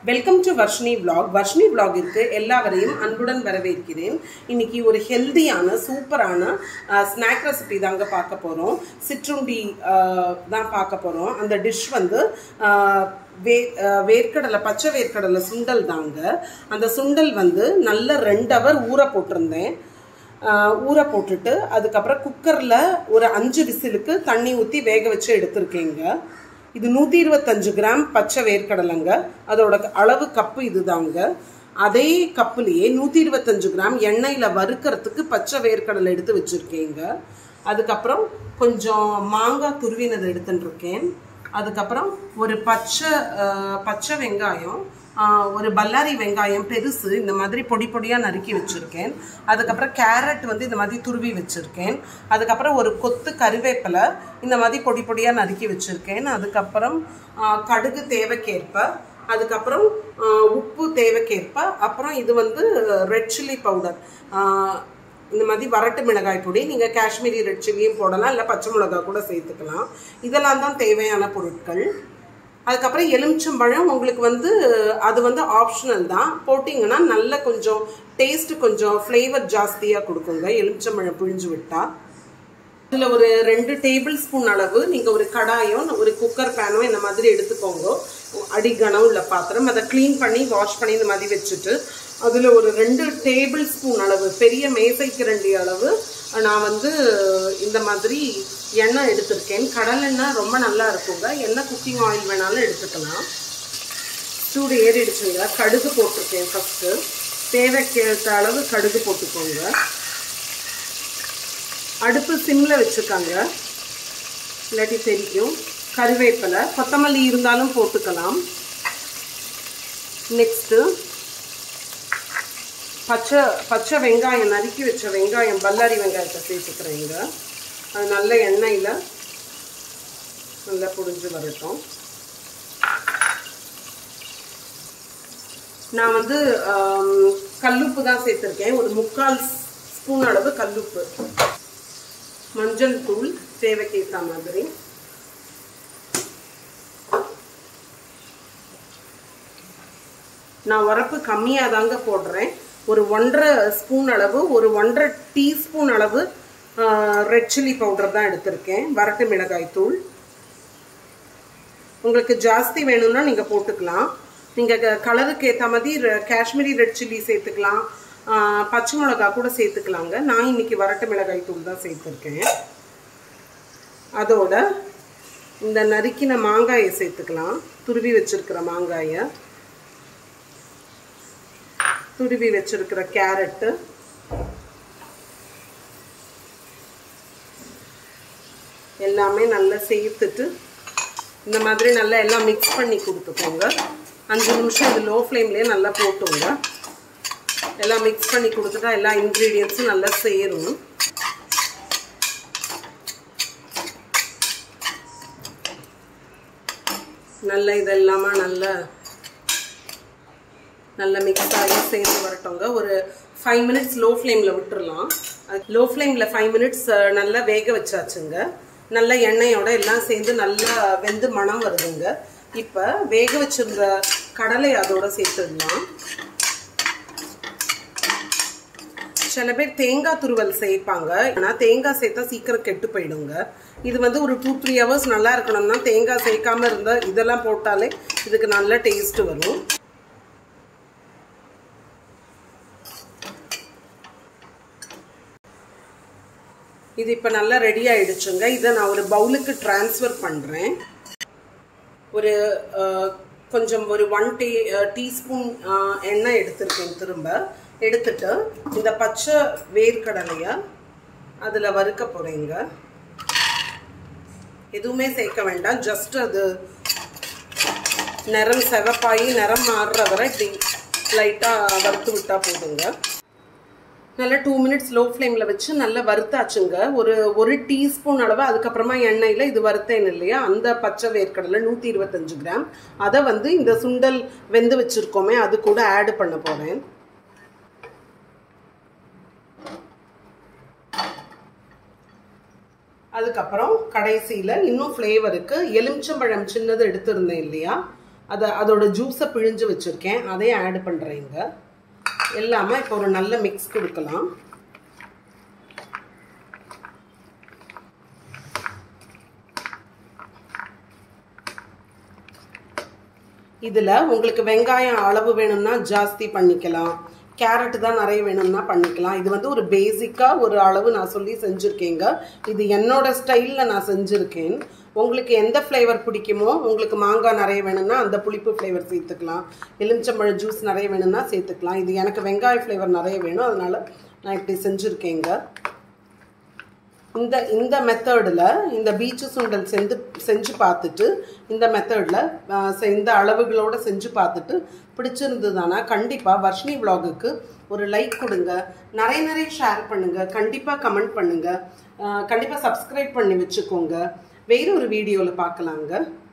welcome to Varshini vlog Varshini vlogற்கு எல்லாவரையும் அன்புடன் வரவேற்கிறேன் இன்னைக்கு ஒரு ஹெல்தியான சூப்பரான ஸ்நாக் ரெசிபி தாங்க பார்க்க போகிறோம் சிற்றுண்டி அஹ், தான் பார்க்க போகிறோம் அந்த டிஷ் வந்து அஹ், வே அஹ், வேர்க்கடலை பச்சை வேர்க்கடலை சுண்டல் தாங்க அந்த சுண்டல் வந்து நல்ல ரெண்டு ஹவர் ஊற போட்டிருந்தேன் ஆஹ் ஊற போட்டுட்டு அதுக்கப்புறம் குக்கரில் ஒரு அஞ்சு விசிலுக்கு தண்ணி ஊற்றி வேக வச்சு எடுத்திருக்கேங்க இது நூற்றி இருபத்தஞ்சு கிராம் பச்சை வேர்க்கடலைங்க அதோட அளவு கப்பு இதுதாங்க அதே கப்புலேயே நூற்றி இருபத்தஞ்சு கிராம் எண்ணெயில் வறுக்கிறதுக்கு பச்சை வேர்க்கடலை எடுத்து வச்சுருக்கேங்க அதுக்கப்புறம் கொஞ்சம் மாங்காய் துருவினது எடுத்துட்டு இருக்கேன் அதுக்கப்புறம் ஒரு பச்சை ஆஹ் பச்சை வெங்காயம் ஆஹ் ஒரு பல்லாரி வெங்காயம் பெருசு இந்த மாதிரி பொடி பொடியாக நறுக்கி வச்சுருக்கேன் அதுக்கப்புறம் கேரட் வந்து இந்த மாதிரி துருவி வச்சுருக்கேன் அதுக்கப்புறம் ஒரு கொத்து கருவேப்பிலை இந்த மாதிரி பொடி பொடியாக நறுக்கி வச்சுருக்கேன் அதுக்கப்புறம் ஆஹ் கடுகு தேவைக்கேற்ப அதுக்கப்புறம் ஆஹ் உப்பு தேவைக்கேற்ப அப்புறம் இது வந்து ரெட் சில்லி பவுடர் இந்த மாதிரி வரட்டு மிளகாய் பொடி நீங்கள் காஷ்மீரி ரெட் சில்லியும் போடலாம் இல்லை பச்சை மிளகாய் கூட சேர்த்துக்கலாம் இதெல்லாம் தான் தேவையான பொருட்கள் அதுக்கப்புறம் எலுமிச்சம்பழம் உங்களுக்கு வந்து அது வந்து ஆப்ஷனல் தான் போட்டிங்கன்னா நல்ல கொஞ்சம் டேஸ்ட் கொஞ்சம் ஃப்ளேவர் ஜாஸ்தியாக கொடுக்குங்க எலுமிச்சம்பழம் பிழிஞ்சு விட்டா இதில் ஒரு ரெண்டு டேபிள் ஸ்பூன் அளவு நீங்கள் ஒரு கடாயோ ஒரு குக்கர் பேனோ இந்த மாதிரி எடுத்துக்கோங்க அடிகனம் உள்ள பாத்திரம் அதை க்ளீன் பண்ணி வாஷ் பண்ணி இந்த மாதிரி வச்சுட்டு அதில் ஒரு ரெண்டு டேபிள் ஸ்பூன் அளவு பெரிய மேசைக்கு ரெண்டு அளவு நான் வந்து இந்த மாதிரி எண்ணெய் எடுத்திருக்கேன் கடல் எண்ணெய் ரொம்ப நல்லா இருக்குங்க எண்ணெய் குக்கிங் ஆயில் வேணாலும் எடுத்துக்கலாம் சூடு ஏறிடுச்சுங்க கடுகு போட்டிருக்கேன் ஃபஸ்ட்டு தேவைக்கேற்ற அளவு கடுகு போட்டுக்கோங்க அடுப்பு சிம்மில் வச்சுக்காங்க இல்லாட்டி தெரியும் கருவேப்பிலை கொத்தமல்லி இருந்தாலும் போட்டுக்கலாம் நெக்ஸ்ட்டு பச்சை பச்சை வெங்காயம் நறுக்கி வச்ச வெங்காயம் பல்லாரி வெங்காயத்தை சேர்த்துக்கிறேங்க அது நல்ல எண்ணெயில் நல்லா புரிஞ்சு வரட்டும் நான் வந்து ஆம், கல்லுப்பு தான் சேர்த்துருக்கேன் ஒரு முக்கால் ஸ்பூன் அளவு கல்லுப்பு மஞ்சள் தூள் தேவைக்கேற்ற மாதிரி நான் உரப்பு கம்மியாக தாங்க போடுறேன் ஒரு ஒன்றரை ஸ்பூன் அளவு ஒரு ஒன்றரை டீஸ்பூன் அளவு ரெட் சில்லி பவுடர் தான் எடுத்திருக்கேன் வரட்டு மிளகாய் தூள் உங்களுக்கு ஜாஸ்தி வேணும்னா நீங்கள் போட்டுக்கலாம் நீங்கள் கலருக்கு ஏற்ற மாதிரி ர- காஷ்மீரி ரெட் சில்லி சேர்த்துக்கலாம் ஆஹ் பச்சை மிளகா கூட சேர்த்துக்கலாங்க நான் இன்னைக்கு வரட்டு மிளகாய் தூள் தான் சேர்த்துருக்கேன் அதோட இந்த நறுக்கின மாங்காயை சேர்த்துக்கலாம் துருவி வச்சிருக்கிற மாங்காயை துருவி வச்சிருக்கிற கேரட்டு எல்லாமே நல்லா சேர்த்துட்டு இந்த மாதிரி நல்லா எல்லாம் மிக்ஸ் பண்ணி கொடுத்துக்கோங்க அஞ்சு நிமிஷம் இது லோ ஃப்ளேம்லேயே நல்லா போட்டுங்க எல்லாம் மிக்ஸ் பண்ணி கொடுத்துட்டா எல்லா இன்க்ரீடியன்ஸும் நல்லா சேரும் நல்ல இதெல்லாமா நல்ல நல்ல மிக்ஸ் ஆகி சேர்ந்து வரட்டுங்க ஒரு ஃபைவ் மினிட்ஸ் லோ ஃப்ளேமில் விட்டுறலாம் லோ ஃப்ளேமில் ஃபைவ் மினிட்ஸ் நல்லா வேக வச்சாச்சுங்க நல்ல எண்ணெயோட எல்லாம் சேர்ந்து நல்லா வெந்து மணம் வருதுங்க இப்போ வேக வச்சிருந்த கடலை அதோட சேர்த்துடலாம் சில பேர் தேங்காய் துருவல் சேர்ப்பாங்க ஆனால் தேங்காய் சேர்த்தா சீக்கிரம் கெட்டு போயிடுங்க இது வந்து ஒரு டூ த்ரீ ஹவர்ஸ் நல்லா இருக்கணும்னா தேங்காய் சேர்க்காம இருந்தால் இதெல்லாம் போட்டாலே இதுக்கு நல்ல டேஸ்ட் வரும் இது இப்போ நல்லா ரெடி ஆயிடுச்சுங்க இதை நான் ஒரு பவுலுக்கு ட்ரான்ஸ்ஃபர் பண்ணுறேன் ஒரு அஹ், கொஞ்சம் ஒரு ஒன் டீ டீஸ்பூன் எண்ணெய் எடுத்திருக்கேன் திரும்ப எடுத்துட்டு இந்த பச்சை வேர்க்கடலையை அதில் வறுக்க போகிறேங்க எதுவுமே சேர்க்க வேண்டாம் ஜஸ்ட் அது நிறம் செவப்பாகி நிறம் மாறுற வரை இப்படி லைட்டாக வறுத்து விட்டால் போதுங்க நல்லா டூ மினிட்ஸ் லோ ஃப்ளேமில் வச்சு நல்லா வறுத்தாச்சுங்க ஒரு ஒரு டீஸ்பூன் அளவு அதுக்கப்புறமா எண்ணெயில் இது வறுத்தேன் இல்லையா அந்த பச்சை வேர்க்கடலை நூற்றி இருபத்தஞ்சு கிராம் அதை வந்து இந்த சுண்டல் வெந்து வச்சுருக்கோமே அது கூட ஆட் பண்ண போகிறேன் அதுக்கப்புறம் கடைசியில் இன்னும் ஃப்ளேவருக்கு எலுமிச்சம்பழம் சின்னது எடுத்திருந்தேன் இல்லையா அதை அதோட ஜூஸை பிழிஞ்சு வச்சுருக்கேன் அதையும் ஆட் பண்ணுறேங்க எல்லாமே இப்போ ஒரு நல்ல மிக்ஸ் கொடுக்கலாம் இதில் உங்களுக்கு வெங்காயம் அளவு வேணும்னா ஜாஸ்தி பண்ணிக்கலாம் கேரட் தான் நிறைய வேணும்னா பண்ணிக்கலாம் இது வந்து ஒரு பேசிக்காக ஒரு அளவு நான் சொல்லி செஞ்சுருக்கேங்க இது என்னோட ஸ்டைலில் நான் செஞ்சுருக்கேன் உங்களுக்கு எந்த ஃப்ளேவர் பிடிக்குமோ உங்களுக்கு மாங்காய் நிறைய வேணும்னா அந்த புளிப்பு ஃப்ளேவர் சேர்த்துக்கலாம் எலுமிச்சம்பழ ஜூஸ் நிறைய வேணும்னா சேர்த்துக்கலாம் இது எனக்கு வெங்காய ஃப்ளேவர் நிறைய வேணும் அதனால் நான் இப்படி செஞ்சுருக்கேங்க இந்த இந்த மெத்தடில் இந்த பீச்சு சுண்டல் செஞ்சு செஞ்சு பார்த்துட்டு இந்த மெத்தடில் இந்த அளவுகளோடு செஞ்சு பார்த்துட்டு பிடிச்சிருந்ததுன்னா கண்டிப்பாக வர்ஷினி விலாகுக்கு ஒரு லைக் கொடுங்க நிறைய நிறைய ஷேர் பண்ணுங்கள் கண்டிப்பாக கமெண்ட் பண்ணுங்கள் கண்டிப்பாக சப்ஸ்கிரைப் பண்ணி வச்சுக்கோங்க வேறு ஒரு வீடியோவில் பார்க்கலாங்க